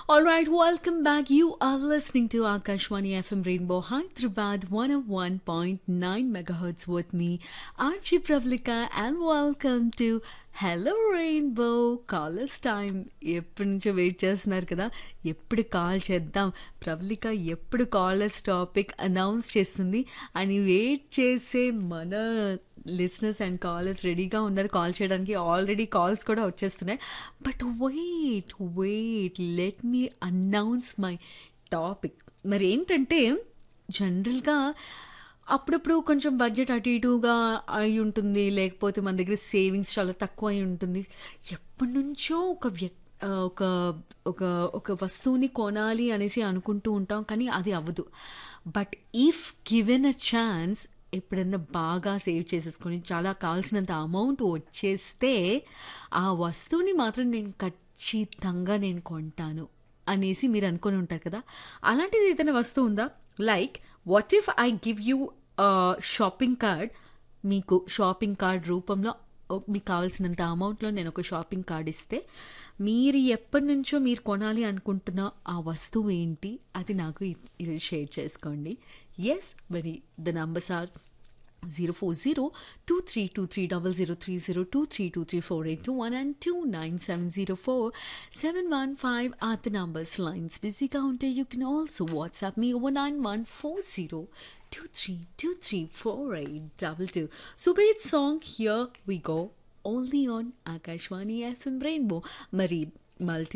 All right, welcome back. You are listening to Akashwani FM Rainbow Hyderabad 101.9 megahertz with me, Archie Pravlika, and welcome to hello Rainbow callers time ఎప్పటి నుంచో wait చేస్తున్నారు కదా ఎప్పుడు call చేద్దాం ప్రవళిక ఎప్పుడు callers topic announce చేస్తుంది అని wait చేసే మన లిసనర్స్ అండ్ కాలర్స్ రెడీగా ఉన్నారు కాల్ చేయడానికి ఆల్రెడీ కాల్స్ కూడా వచ్చేస్తున్నాయి but wait wait let me announce my topic మరి ఏంటంటే జనరల్గా అప్పుడప్పుడు కొంచెం బడ్జెట్ అటు ఇటుగా అయి ఉంటుంది లేకపోతే మన దగ్గర సేవింగ్స్ చాలా తక్కువ అయి ఉంటుంది ఎప్పటి నుంచో ఒక వ్యక్ ఒక ఒక ఒక వస్తువుని కొనాలి అనేసి అనుకుంటూ ఉంటాం కానీ అది అవ్వదు but if given a chance ఎప్పుడన్నా బాగా సేవ్ చేసేసుకొని చాలా కావాల్సినంత అమౌంట్ వచ్చేస్తే ఆ వస్తువుని మాత్రం నేను ఖచ్చితంగా నేను కొంటాను అనేసి మీరు అనుకొని ఉంటారు కదా అలాంటిది ఏదైనా వస్తువు ఉందా like what if I give you shopping card మీకు షాపింగ్ కార్డ్ రూపంలో మీకు కావాల్సినంత అమౌంట్లో నేను ఒక షాపింగ్ కార్డ్ ఇస్తే మీరు ఎప్పటి నుంచో మీరు కొనాలి అనుకుంటున్న ఆ వస్తువు ఏంటి అది నాకు ఇది షేర్ చేసుకోండి ఎస్ మరి the numbers are zero four zero two three two three double zero three zero two three two three four eight two one and two nine seven zero four seven one five or the numbers lines బిజీగా ఉంటే you can also WhatsApp me oh nine one four zero two three two three four eight double two సుబేద్ song here we go only on Akashvani FM rainbow మరి multi